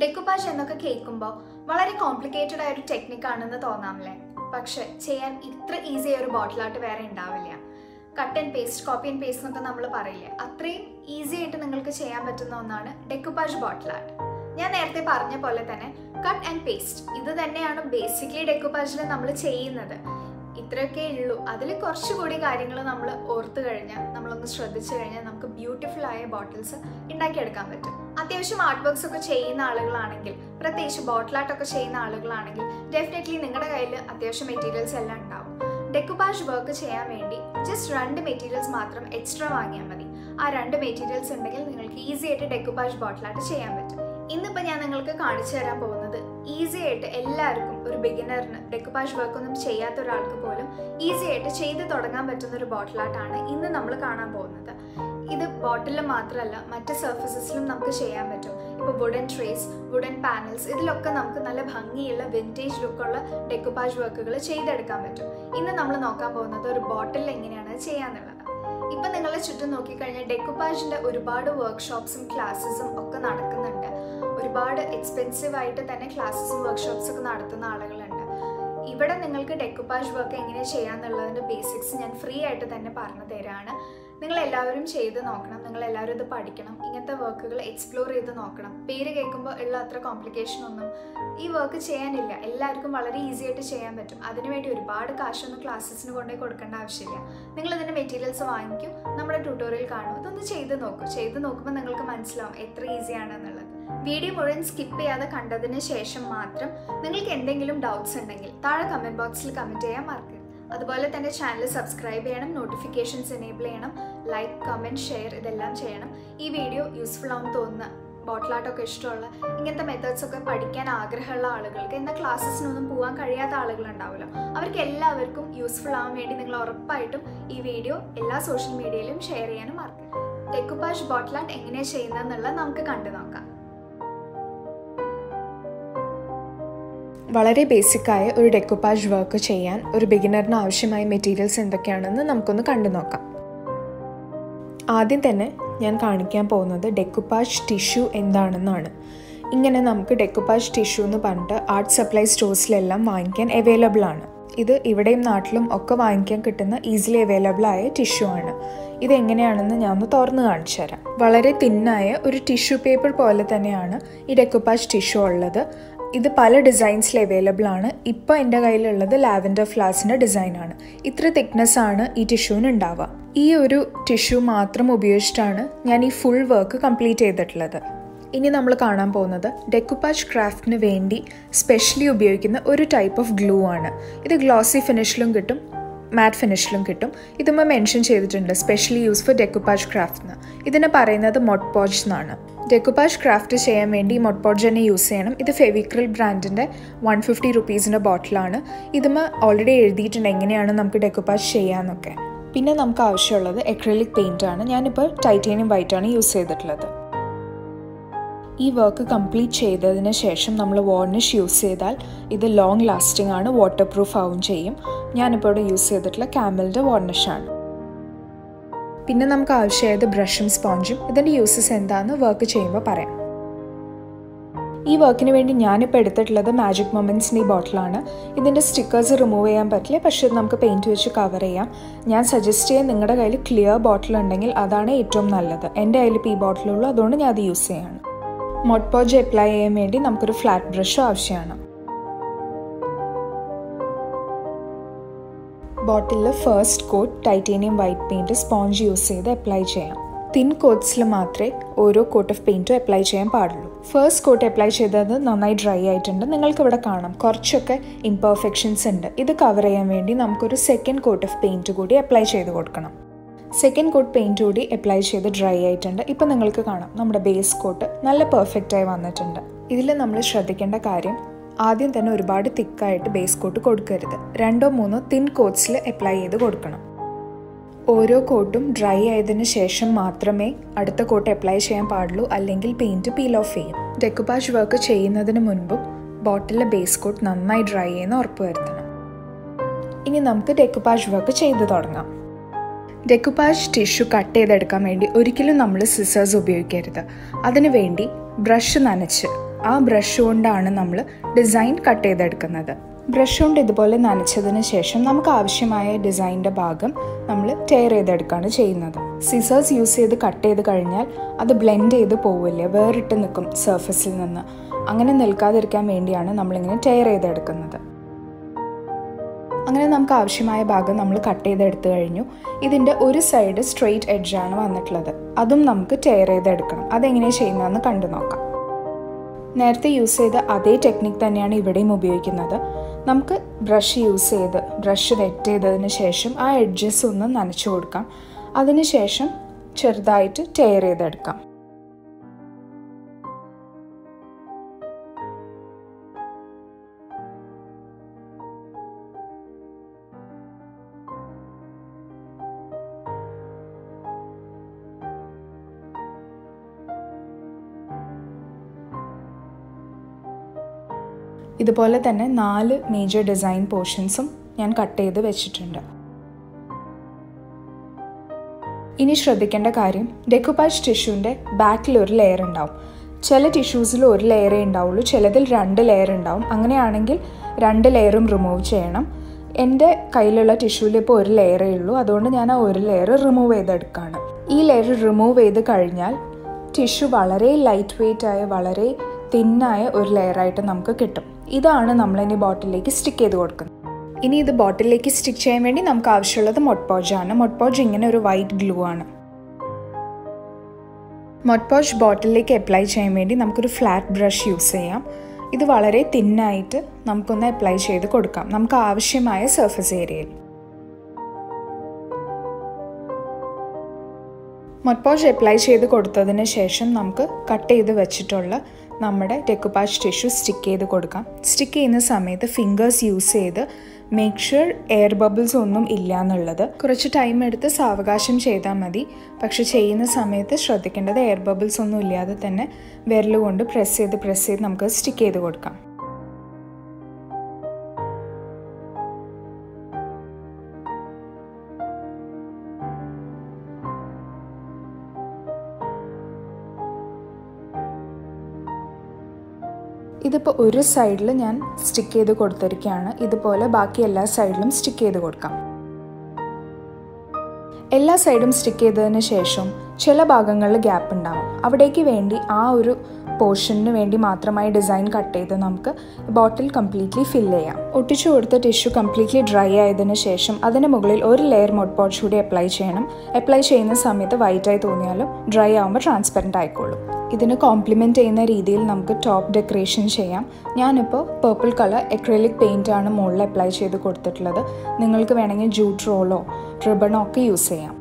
ഡെക്കുപാഷ് എന്നൊക്കെ കേൾക്കുമ്പോൾ വളരെ കോംപ്ലിക്കേറ്റഡ് ആയ ഒരു ടെക്നിക് ആണെന്ന് തോന്നാമല്ലേ പക്ഷെ ചെയ്യാൻ ഇത്ര ഈസി ആയ ഒരു ബോട്ടിൽ ആർട്ട് വേറെ ഉണ്ടാവില്ല cut and paste copy and paste എന്നൊക്കെ നമ്മൾ പറയില്ലേ അത്രയും ഈസി ആയിട്ട് നിങ്ങൾക്ക് ചെയ്യാൻ പറ്റുന്ന ഒന്നാണ് ഡെക്കുപാഷ് ബോട്ടിൽ ആർട്ട് ഞാൻ നേരത്തെ പറഞ്ഞ പോലെ തന്നെ കട്ട് ആൻഡ് പേസ്റ്റ് ഇത് തന്നെയാണ് ബേസിക്കലി ഡെക്കുപാഷിൽ നമ്മൾ ചെയ്യുന്നത് ഇത്രയൊക്കെ ഉള്ളൂ അതിൽ കുറച്ചുകൂടി കാര്യങ്ങൾ നമ്മൾ ഓർത്ത് കഴിഞ്ഞാൽ നമ്മളൊന്ന് ശ്രദ്ധിച്ചു കഴിഞ്ഞാൽ നമുക്ക് ബ്യൂട്ടിഫുൾ ആയ ബോട്ടിൽസ് ഉണ്ടാക്കിയെടുക്കാൻ പറ്റും അത്യാവശ്യം ആർട്ട് വർക്ക്സ് ഒക്കെ ചെയ്യുന്ന ആളുകളാണെങ്കിൽ പ്രത്യേകിച്ച് ബോട്ടിൽ ആർട്ട് ഒക്കെ ചെയ്യുന്ന ആളുകളാണെങ്കിൽ ഡെഫിനറ്റ്ലി നിങ്ങളുടെ കയ്യിൽ അത്യാവശ്യം മെറ്റീരിയൽസ് എല്ലാം ഉണ്ടാവും ഡെക്കുപാഷ് വർക്ക് ചെയ്യാൻ വേണ്ടി ജസ്റ്റ് രണ്ട് മെറ്റീരിയൽസ് മാത്രം എക്സ്ട്രാ വാങ്ങിയാൽ മതി ആ രണ്ട് മെറ്റീരിയൽസ് ഉണ്ടെങ്കിൽ നിങ്ങൾക്ക് ഈസി ആയിട്ട് ഡെക്കുപാഷ് ബോട്ടിൽ ആർട്ട് ചെയ്യാൻ പറ്റും ഇന്നിപ്പോൾ ഞാൻ നിങ്ങൾക്ക് കാണിച്ചു തരാൻ പോകുന്നത് ഈസി ആയിട്ട് എല്ലാവർക്കും ഒരു ബിഗിനറിന് ഡെക്കുപാഷ് വർക്ക് ഒന്നും ചെയ്യാത്ത ഒരാൾക്ക് പോലും ഈസി ആയിട്ട് ചെയ്ത് തുടങ്ങാൻ പറ്റുന്ന ഒരു ബോട്ടിൽ ആർട്ടാണ് ഇന്ന് നമ്മൾ കാണാൻ പോകുന്നത് ഇത് ബോട്ടിൽ മാത്രമല്ല മറ്റ് സർഫസസിലും നമുക്ക് ചെയ്യാൻ പറ്റും ഇപ്പോൾ വുഡൻ ട്രേസ് വുഡൻ പാനൽസ് ഇതിലൊക്കെ നമുക്ക് നല്ല ഭംഗിയുള്ള വിൻറ്റേജ് ലുക്കുള്ള ഡെക്കുപാഷ് വർക്കുകൾ ചെയ്തെടുക്കാൻ പറ്റും ഇന്ന് നമ്മൾ നോക്കാൻ പോകുന്നത് ഒരു ബോട്ടിൽ എങ്ങനെയാണ് ചെയ്യാന്നുള്ളത് ഇപ്പം നിങ്ങളെ ചുറ്റും നോക്കിക്കഴിഞ്ഞാൽ ഡെക്കുപാഷിൻ്റെ ഒരുപാട് വർക്ക്ഷോപ്സും ക്ലാസ്സസും ഒക്കെ നടക്കുന്നുണ്ട് ഒരുപാട് എക്സ്പെൻസീവ് ആയിട്ട് തന്നെ ക്ലാസ്സസും വർക്ക്ഷോപ്സ് ഒക്കെ നടത്തുന്ന ആളുകളുണ്ട് ഇവിടെ നിങ്ങൾക്ക് ഡെക്കുപാഷ് വർക്ക് എങ്ങനെ ചെയ്യാന്നുള്ളതിൻ്റെ ബേസിക്സ് ഞാൻ ഫ്രീ ആയിട്ട് തന്നെ പറഞ്ഞു തരാണ് നിങ്ങൾ എല്ലാവരും ചെയ്ത് നോക്കണം നിങ്ങൾ എല്ലാവരും ഇത് പഠിക്കണം ഇങ്ങനത്തെ വർക്കുകൾ എക്സ്പ്ലോർ ചെയ്ത് നോക്കണം പേര് കേൾക്കുമ്പോൾ ഉള്ള അത്ര കോംപ്ലിക്കേഷൻ ഒന്നും ഈ വർക്ക് ചെയ്യാനില്ല എല്ലാവർക്കും വളരെ ഈസി ആയിട്ട് ചെയ്യാൻ പറ്റും അതിനുവേണ്ടി ഒരുപാട് കാശൊന്നും ക്ലാസ്സസിന് കൊണ്ടുപോയി കൊടുക്കേണ്ട ആവശ്യമില്ല നിങ്ങൾ ഇതിൻ്റെ മെറ്റീരിയൽസ് വാങ്ങിക്കും നമ്മുടെ ട്യൂട്ടോറിയൽ കാണും ഇതൊന്ന് ചെയ്ത് നോക്കൂ ചെയ്ത് നോക്കുമ്പോൾ നിങ്ങൾക്ക് മനസ്സിലാവും എത്ര ഈസി ആണെന്നുള്ളത് വീഡിയോ മുഴുവൻ സ്കിപ്പ് ചെയ്യാതെ കണ്ടതിന് ശേഷം മാത്രം നിങ്ങൾക്ക് എന്തെങ്കിലും ഡൗട്ട്സ് ഉണ്ടെങ്കിൽ താഴെ കമൻറ്റ് ബോക്സിൽ കമൻറ്റ് ചെയ്യാൻ മറക്കരുത് അതുപോലെ തന്നെ ചാനൽ സബ്സ്ക്രൈബ് ചെയ്യണം നോട്ടിഫിക്കേഷൻസ് എനേബിൾ ചെയ്യണം ലൈക്ക് കമൻറ്റ് ഷെയർ ഇതെല്ലാം ചെയ്യണം ഈ വീഡിയോ യൂസ്ഫുൾ ആവും തോന്നുന്ന ബോട്ടിൽ ആർട്ടൊക്കെ ഇഷ്ടമുള്ള ഇങ്ങനത്തെ മെത്തേഡ്സ് ഒക്കെ പഠിക്കാൻ ആഗ്രഹമുള്ള ആളുകൾക്ക് എന്നാൽ ക്ലാസ്സസിനൊന്നും പോകാൻ കഴിയാത്ത ആളുകളുണ്ടാവുമല്ലോ അവർക്ക് എല്ലാവർക്കും യൂസ്ഫുൾ ആവാൻ വേണ്ടി നിങ്ങൾ ഉറപ്പായിട്ടും ഈ വീഡിയോ എല്ലാ സോഷ്യൽ മീഡിയയിലും ഷെയർ ചെയ്യാനും മറക്കരുത് ടെക്കുപാഷ് ബോട്ടിൽ ആർട്ട് എങ്ങനെയാണ് ചെയ്യുന്നതെന്നുള്ളത് നമുക്ക് കണ്ടു നോക്കാം വളരെ ബേസിക്കായ ഒരു ഡെക്കുപാജ് വർക്ക് ചെയ്യാൻ ഒരു ബിഗിനറിന് ആവശ്യമായ മെറ്റീരിയൽസ് എന്തൊക്കെയാണെന്ന് നമുക്കൊന്ന് കണ്ടു നോക്കാം ആദ്യം തന്നെ ഞാൻ കാണിക്കാൻ പോകുന്നത് ഡെക്കുപാജ് ടിഷ്യൂ എന്താണെന്നാണ് ഇങ്ങനെ നമുക്ക് ഡെക്കുപാജ് ടിഷ്യൂ എന്ന് പറഞ്ഞിട്ട് ആർട്ട് സപ്ലൈ സ്റ്റോഴ്സിലെല്ലാം വാങ്ങിക്കാൻ അവൈലബിൾ ആണ് ഇത് ഇവിടെയും നാട്ടിലും ഒക്കെ വാങ്ങിക്കാൻ കിട്ടുന്ന ഈസിലി അവൈലബിൾ ആയ ടിഷ്യൂ ആണ് ഇതെങ്ങനെയാണെന്ന് ഞാൻ ഒന്ന് തുറന്ന് കാണിച്ചു തരാം വളരെ തിന്നായ ഒരു ടിഷ്യൂ പേപ്പർ പോലെ തന്നെയാണ് ഈ ഡെക്കുപാജ് ടിഷ്യൂ ഉള്ളത് ഇത് പല ഡിസൈൻസിൽ അവൈലബിൾ ആണ് ഇപ്പോൾ എൻ്റെ കയ്യിലുള്ളത് ലാവൻഡർ ഫ്ലാസിൻ്റെ ഡിസൈനാണ് ഇത്ര തിക്നെസ് ആണ് ഈ ടിഷ്യൂവിന് ഉണ്ടാവുക ഈ ഒരു ടിഷ്യൂ മാത്രം ഉപയോഗിച്ചിട്ടാണ് ഞാൻ ഈ ഫുൾ വർക്ക് കംപ്ലീറ്റ് ചെയ്തിട്ടുള്ളത് ഇനി നമ്മൾ കാണാൻ പോകുന്നത് ഡെക്കുപാച്ച് ക്രാഫ്റ്റിന് വേണ്ടി സ്പെഷ്യലി ഉപയോഗിക്കുന്ന ഒരു ടൈപ്പ് ഓഫ് ഗ്ലൂ ആണ് ഇത് ഗ്ലോസി ഫിനിഷിലും കിട്ടും മാറ്റ് ഫിനിഷിലും കിട്ടും ഇതുമ്പോൾ മെൻഷൻ ചെയ്തിട്ടുണ്ട് specially use for decoupage craft എന്ന് ഇതിനെ പറയുന്നത് മൊട്ട്പോജ് എന്നാണ് ഡെക്കുപാഷ് ക്രാഫ്റ്റ് ചെയ്യാൻ വേണ്ടി മൊട്ട്പോഡ്ജ് തന്നെ യൂസ് ചെയ്യണം ഇത് ഫെവിക്രിൽ ബ്രാൻഡിൻ്റെ വൺ ഫിഫ്റ്റി റുപ്പീസിൻ്റെ ബോട്ടിലാണ് ഇതുമ്മ ഓൾറെഡി എഴുതിയിട്ടുണ്ട് എങ്ങനെയാണ് നമുക്ക് ഡെക്കുപാഷ് ചെയ്യാമെന്നൊക്കെ പിന്നെ നമുക്ക് ആവശ്യമുള്ളത് എക്രലിക് പെയിൻ്റ് ആണ് ഞാനിപ്പോൾ ടൈറ്റേനിയം വൈറ്റ് ആണ് യൂസ് ചെയ്തിട്ടുള്ളത് ഈ വർക്ക് കംപ്ലീറ്റ് ചെയ്തതിന് ശേഷം നമ്മൾ വാർണിഷ് യൂസ് ചെയ്താൽ ഇത് ലോങ് ലാസ്റ്റിംഗ് ആണ് വാട്ടർ പ്രൂഫ് ആവും ചെയ്യും ഞാനിപ്പോൾ ഇവിടെ യൂസ് ചെയ്തിട്ടുള്ള ക്യാമലിൻ്റെ വാർണിഷാണ് പിന്നെ നമുക്ക് ആവശ്യമായത് ബ്രഷും സ്പോഞ്ചും ഇതിൻ്റെ യൂസസ് എന്താണെന്ന് വർക്ക് ചെയ്യുമ്പോൾ പറയാം ഈ വർക്കിന് വേണ്ടി ഞാനിപ്പോൾ എടുത്തിട്ടുള്ളത് മാജിക് മൊമെൻറ്റ്സിൻ്റെ ഈ ബോട്ടിലാണ് ഇതിൻ്റെ സ്റ്റിക്കേഴ്സ് റിമൂവ് ചെയ്യാൻ പറ്റില്ല പക്ഷേ ഇത് നമുക്ക് പെയിൻറ്റ് വെച്ച് കവർ ചെയ്യാം ഞാൻ സജസ്റ്റ് ചെയ്യാൻ നിങ്ങളുടെ കയ്യിൽ ക്ലിയർ ബോട്ടിൽ ഉണ്ടെങ്കിൽ അതാണ് ഏറ്റവും നല്ലത് എൻ്റെ കയ്യിൽ ഇപ്പോൾ ഈ ബോട്ടിലുള്ളൂ അതുകൊണ്ട് ഞാൻ അത് യൂസ് ചെയ്യാണ് മൊട്ട്പോജ് അപ്ലൈ ചെയ്യാൻ വേണ്ടി നമുക്കൊരു ഫ്ലാറ്റ് ബ്രഷും ആവശ്യമാണ് ബോട്ടിലിൽ first coat titanium white paint sponge use ചെയ്ത് അപ്ലൈ ചെയ്യാം തിൻ കോട്ട്സിൽ മാത്രമേ ഓരോ കോട്ട് ഓഫ് പെയിൻറ്റും അപ്ലൈ ചെയ്യാൻ പാടുള്ളൂ ഫസ്റ്റ് കോട്ട് അപ്ലൈ ചെയ്തത് നന്നായി ഡ്രൈ ആയിട്ടുണ്ട് നിങ്ങൾക്ക് ഇവിടെ കാണാം കുറച്ചൊക്കെ ഇംപെർഫെക്ഷൻസ് ഉണ്ട് ഇത് കവർ ചെയ്യാൻ വേണ്ടി നമുക്കൊരു സെക്കൻഡ് കോട്ട് ഓഫ് പെയിൻറ്റ് കൂടി അപ്ലൈ ചെയ്ത് കൊടുക്കണം സെക്കൻഡ് കോട്ട് പെയിൻറ്റ് കൂടി അപ്ലൈ ചെയ്ത് ഡ്രൈ ആയിട്ടുണ്ട് ഇപ്പം നിങ്ങൾക്ക് കാണാം നമ്മുടെ ബേസ് കോട്ട് നല്ല പെർഫെക്റ്റായി വന്നിട്ടുണ്ട് ഇതിൽ നമ്മൾ ശ്രദ്ധിക്കേണ്ട കാര്യം ആദ്യം തന്നെ ഒരുപാട് തിക്കായിട്ട് ബേസ് കോട്ട് കൊടുക്കരുത് രണ്ടോ മൂന്നോ തിൻ കോട്ട്സിൽ അപ്ലൈ ചെയ്ത് കൊടുക്കണം ഓരോ കോട്ടും ഡ്രൈ ആയതിനു ശേഷം മാത്രമേ അടുത്ത കോട്ട് അപ്ലൈ ചെയ്യാൻ പാടുള്ളൂ അല്ലെങ്കിൽ പെയിൻറ്റ് പീൽ ഓഫ് ചെയ്യും ഡെക്കുപാഷ് വർക്ക് ചെയ്യുന്നതിന് മുൻപും ബോട്ടിലെ ബേസ് കോട്ട് നന്നായി ഡ്രൈ ചെയ്യുന്ന ഉറപ്പ് വരുത്തണം ഇനി നമുക്ക് ഡെക്കുപാഷ് വർക്ക് ചെയ്തു തുടങ്ങാം ഡെക്കുപാഷ് ടിഷ്യൂ കട്ട് ചെയ്തെടുക്കാൻ വേണ്ടി ഒരിക്കലും നമ്മൾ സിസേഴ്സ് ഉപയോഗിക്കരുത് അതിനുവേണ്ടി ബ്രഷ് നനച്ച് ആ ബ്രഷ് കൊണ്ടാണ് നമ്മൾ ഡിസൈൻ കട്ട് ചെയ്തെടുക്കുന്നത് ബ്രഷ് കൊണ്ട് ഇതുപോലെ നനച്ചതിന് ശേഷം നമുക്ക് ആവശ്യമായ ഡിസൈൻ്റെ ഭാഗം നമ്മൾ ടെയർ ചെയ്തെടുക്കുകയാണ് ചെയ്യുന്നത് സിസേഴ്സ് യൂസ് ചെയ്ത് കട്ട് ചെയ്ത് കഴിഞ്ഞാൽ അത് ബ്ലെൻഡ് ചെയ്ത് പോവില്ല വേറിട്ട് നിൽക്കും സർഫസിൽ നിന്ന് അങ്ങനെ നിൽക്കാതിരിക്കാൻ വേണ്ടിയാണ് നമ്മളിങ്ങനെ ടെയർ ചെയ്തെടുക്കുന്നത് അങ്ങനെ നമുക്ക് ആവശ്യമായ ഭാഗം നമ്മൾ കട്ട് ചെയ്തെടുത്തു കഴിഞ്ഞു ഇതിൻ്റെ ഒരു സൈഡ് സ്ട്രെയിറ്റ് എഡ്ജാണ് വന്നിട്ടുള്ളത് അതും നമുക്ക് ടെയർ ചെയ്തെടുക്കണം അതെങ്ങനെയാണ് ചെയ്യുന്നതെന്ന് കണ്ടു നോക്കാം നേരത്തെ യൂസ് ചെയ്ത അതേ ടെക്നിക്ക് തന്നെയാണ് ഇവിടെയും ഉപയോഗിക്കുന്നത് നമുക്ക് ബ്രഷ് യൂസ് ചെയ്ത് ബ്രഷ് വെറ്റ് ചെയ്തതിന് ശേഷം ആ എഡ്ജസ് ഒന്ന് നനച്ചു കൊടുക്കാം അതിനുശേഷം ചെറുതായിട്ട് ടെയർ ചെയ്തെടുക്കാം ഇതുപോലെ തന്നെ നാല് മേജർ ഡിസൈൻ പോർഷൻസും ഞാൻ കട്ട് ചെയ്ത് വെച്ചിട്ടുണ്ട് ഇനി ശ്രദ്ധിക്കേണ്ട കാര്യം ഡെക്കുപാച്ച് ടിഷ്യൂവിൻ്റെ ബാക്കിൽ ഒരു ലെയർ ഉണ്ടാവും ചില ടിഷ്യൂസിൽ ഒരു ലെയറേ ഉണ്ടാവുള്ളൂ ചിലതിൽ രണ്ട് ലെയർ ഉണ്ടാവും അങ്ങനെയാണെങ്കിൽ രണ്ട് ലെയറും റിമൂവ് ചെയ്യണം എൻ്റെ കയ്യിലുള്ള ടിഷ്യൂവിൽ ഇപ്പോൾ ഒരു ലെയറേ ഉള്ളൂ അതുകൊണ്ട് ഞാൻ ആ ഒരു ലെയർ റിമൂവ് ചെയ്തെടുക്കുകയാണ് ഈ ലെയർ റിമൂവ് ചെയ്ത് കഴിഞ്ഞാൽ ടിഷ്യൂ വളരെ ലൈറ്റ് വെയ്റ്റ് ആയ വളരെ തിന്നായ ഒരു ലെയറായിട്ട് നമുക്ക് കിട്ടും ഇതാണ് നമ്മൾ ഇനി ബോട്ടിലേക്ക് സ്റ്റിക്ക് ചെയ്ത് കൊടുക്കുന്നത് ഇനി ഇത് ബോട്ടിലേക്ക് സ്റ്റിക്ക് ചെയ്യാൻ വേണ്ടി നമുക്ക് ആവശ്യമുള്ളത് മൊട്ട്പോജാണ് മൊട്ട്പോജ് ഇങ്ങനെ ഒരു വൈറ്റ് ഗ്ലൂ ആണ് മൊട്ട്പോജ് ബോട്ടിലേക്ക് അപ്ലൈ ചെയ്യാൻ വേണ്ടി നമുക്കൊരു ഫ്ലാറ്റ് ബ്രഷ് യൂസ് ചെയ്യാം ഇത് വളരെ തിന്നായിട്ട് നമുക്കൊന്ന് അപ്ലൈ ചെയ്ത് കൊടുക്കാം നമുക്ക് ആവശ്യമായ സർഫസ് ഏരിയയിൽ മൊട്ട്പോജ് അപ്ലൈ ചെയ്ത് കൊടുത്തതിന് ശേഷം നമുക്ക് കട്ട് ചെയ്ത് വെച്ചിട്ടുള്ള നമ്മുടെ ഡെക്കുപാച്ച് ടിഷ്യൂ സ്റ്റിക്ക് ചെയ്ത് കൊടുക്കാം സ്റ്റിക്ക് ചെയ്യുന്ന സമയത്ത് ഫിംഗേഴ്സ് യൂസ് ചെയ്ത് മേക്ക് ഷുവർ എയർ ബബിൾസ് ഒന്നും ഇല്ല എന്നുള്ളത് കുറച്ച് ടൈം എടുത്ത് സാവകാശം ചെയ്താൽ മതി പക്ഷെ ചെയ്യുന്ന സമയത്ത് ശ്രദ്ധിക്കേണ്ടത് എയർ ബബിൾസ് ഒന്നും ഇല്ലാതെ തന്നെ വിരലുകൊണ്ട് പ്രസ് ചെയ്ത് പ്രസ് ചെയ്ത് നമുക്ക് സ്റ്റിക്ക് ചെയ്ത് കൊടുക്കാം ഇതിപ്പോൾ ഒരു സൈഡിൽ ഞാൻ സ്റ്റിക്ക് ചെയ്ത് കൊടുത്തിരിക്കുകയാണ് ഇതുപോലെ ബാക്കി എല്ലാ സൈഡിലും സ്റ്റിക്ക് ചെയ്ത് കൊടുക്കാം എല്ലാ സൈഡും സ്റ്റിക്ക് ചെയ്തതിന് ശേഷം ചില ഭാഗങ്ങളിൽ ഗ്യാപ്പ് ഉണ്ടാവും അവിടേക്ക് വേണ്ടി ആ ഒരു പോർഷന് വേണ്ടി മാത്രമായി ഡിസൈൻ കട്ട് ചെയ്ത് നമുക്ക് ബോട്ടിൽ കംപ്ലീറ്റ്ലി ഫില്ല് ചെയ്യാം ഒട്ടിച്ചു കൊടുത്ത ടിഷ്യൂ കംപ്ലീറ്റ്ലി ഡ്രൈ ആയതിനു ശേഷം അതിന് മുകളിൽ ഒരു ലെയർ മൊഡ് പോട്ട് കൂടി അപ്ലൈ ചെയ്യണം അപ്ലൈ ചെയ്യുന്ന സമയത്ത് വൈറ്റായി തോന്നിയാലും ഡ്രൈ ആകുമ്പോൾ ട്രാൻസ്പെറൻറ്റ് ആയിക്കോളും ഇതിന് കോംപ്ലിമെൻറ്റ് ചെയ്യുന്ന രീതിയിൽ നമുക്ക് ടോപ്പ് ഡെക്കറേഷൻ ചെയ്യാം ഞാനിപ്പോൾ പേർപ്പിൾ കളർ എക്രലിക് പെയിൻ്റ് ആണ് മുകളിൽ അപ്ലൈ ചെയ്ത് കൊടുത്തിട്ടുള്ളത് നിങ്ങൾക്ക് വേണമെങ്കിൽ ജൂട്ട് റോളോ റിബണോ ഒക്കെ യൂസ് ചെയ്യാം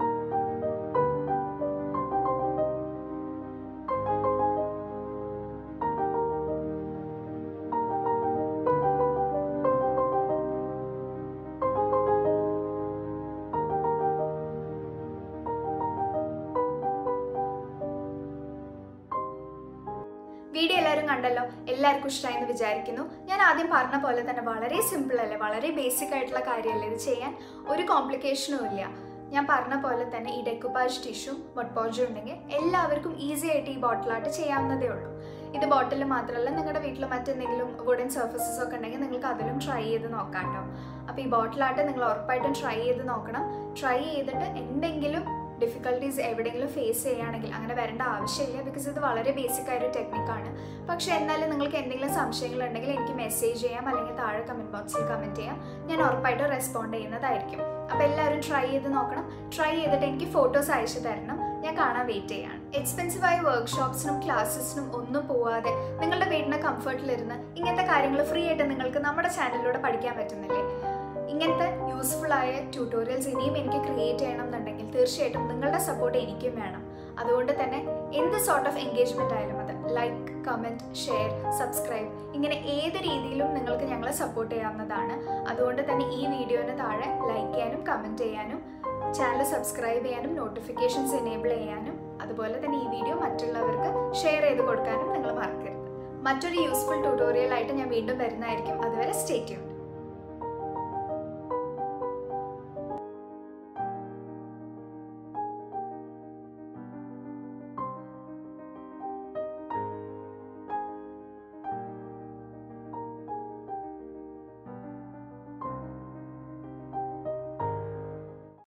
വീഡിയോ എല്ലാവരും കണ്ടല്ലോ എല്ലാവർക്കും ഇഷ്ടമായി എന്ന് വിചാരിക്കുന്നു ഞാൻ ആദ്യം പറഞ്ഞ പോലെ തന്നെ വളരെ സിമ്പിൾ അല്ലേ വളരെ ബേസിക് ആയിട്ടുള്ള കാര്യമല്ലേ ഇത് ചെയ്യാൻ ഒരു കോംപ്ലിക്കേഷനും ഇല്ല ഞാൻ പറഞ്ഞ പോലെ തന്നെ ഈ ഡെക്കുപാജ് ടിഷ്യൂ മൊട്ട്പോജും ഉണ്ടെങ്കിൽ എല്ലാവർക്കും ഈസി ആയിട്ട് ഈ ബോട്ടിലായിട്ട് ചെയ്യാവുന്നതേ ഉള്ളൂ ഇത് ബോട്ടിൽ മാത്രമല്ല നിങ്ങളുടെ വീട്ടിൽ മറ്റെന്തെങ്കിലും വുഡൻ സർഫസസ് ഒക്കെ ഉണ്ടെങ്കിൽ നിങ്ങൾക്ക് അതിലും ട്രൈ ചെയ്ത് നോക്കാം കേട്ടോ അപ്പോൾ ഈ ബോട്ടിലായിട്ട് നിങ്ങൾ ഉറപ്പായിട്ടും ട്രൈ ചെയ്ത് നോക്കണം ട്രൈ ചെയ്തിട്ട് എന്തെങ്കിലും ഡിഫിക്കൽട്ടീസ് എവിടെയെങ്കിലും ഫേസ് ചെയ്യുകയാണെങ്കിൽ അങ്ങനെ വരേണ്ട ആവശ്യമില്ല ബിക്കോസ് ഇത് വളരെ ബേസിക് ആയൊരു ടെക്നിക്കാണ് പക്ഷേ എന്നാലും നിങ്ങൾക്ക് എന്തെങ്കിലും സംശയങ്ങളുണ്ടെങ്കിൽ എനിക്ക് മെസ്സേജ് ചെയ്യാം അല്ലെങ്കിൽ താഴെ കമൻറ്റ് ബോക്സിൽ കമൻറ്റ് ചെയ്യാം ഞാൻ ഉറപ്പായിട്ടും റെസ്പോണ്ട് ചെയ്യുന്നതായിരിക്കും അപ്പോൾ എല്ലാവരും ട്രൈ ചെയ്ത് നോക്കണം ട്രൈ ചെയ്തിട്ട് എനിക്ക് ഫോട്ടോസ് അയച്ചു തരണം ഞാൻ കാണാൻ വെയിറ്റ് ചെയ്യാണ് എക്സ്പെൻസീവായ വർക്ക്ഷോപ്സിനും ക്ലാസ്സസിനും ഒന്നും പോവാതെ നിങ്ങളുടെ വീടിൻ്റെ കംഫർട്ടിലിരുന്ന് ഇങ്ങനത്തെ കാര്യങ്ങൾ ഫ്രീ ആയിട്ട് നിങ്ങൾക്ക് നമ്മുടെ ചാനലിലൂടെ പഠിക്കാൻ പറ്റുന്നില്ലേ ഇങ്ങനത്തെ യൂസ്ഫുൾ ആയ ട്യൂട്ടോറിയൽസ് ഇനിയും എനിക്ക് ക്രിയേറ്റ് ചെയ്യണം എന്നുണ്ടെങ്കിൽ തീർച്ചയായിട്ടും നിങ്ങളുടെ സപ്പോർട്ട് എനിക്കും വേണം അതുകൊണ്ട് തന്നെ എന്ത് സോർട്ട് ഓഫ് എൻഗേജ്മെന്റ് ആയാലും അത് ലൈക്ക് കമൻറ്റ് ഷെയർ സബ്സ്ക്രൈബ് ഇങ്ങനെ ഏത് രീതിയിലും നിങ്ങൾക്ക് ഞങ്ങളെ സപ്പോർട്ട് ചെയ്യാവുന്നതാണ് അതുകൊണ്ട് തന്നെ ഈ വീഡിയോന് താഴെ ലൈക്ക് ചെയ്യാനും കമൻറ്റ് ചെയ്യാനും ചാനൽ സബ്സ്ക്രൈബ് ചെയ്യാനും നോട്ടിഫിക്കേഷൻസ് എനേബിൾ ചെയ്യാനും അതുപോലെ തന്നെ ഈ വീഡിയോ മറ്റുള്ളവർക്ക് ഷെയർ ചെയ്ത് കൊടുക്കാനും നിങ്ങൾ മറക്കരുത് മറ്റൊരു യൂസ്ഫുൾ ട്യൂട്ടോറിയൽ ആയിട്ട് ഞാൻ വീണ്ടും വരുന്നതായിരിക്കും അതുവരെ സ്റ്റേ ട്യൂൺ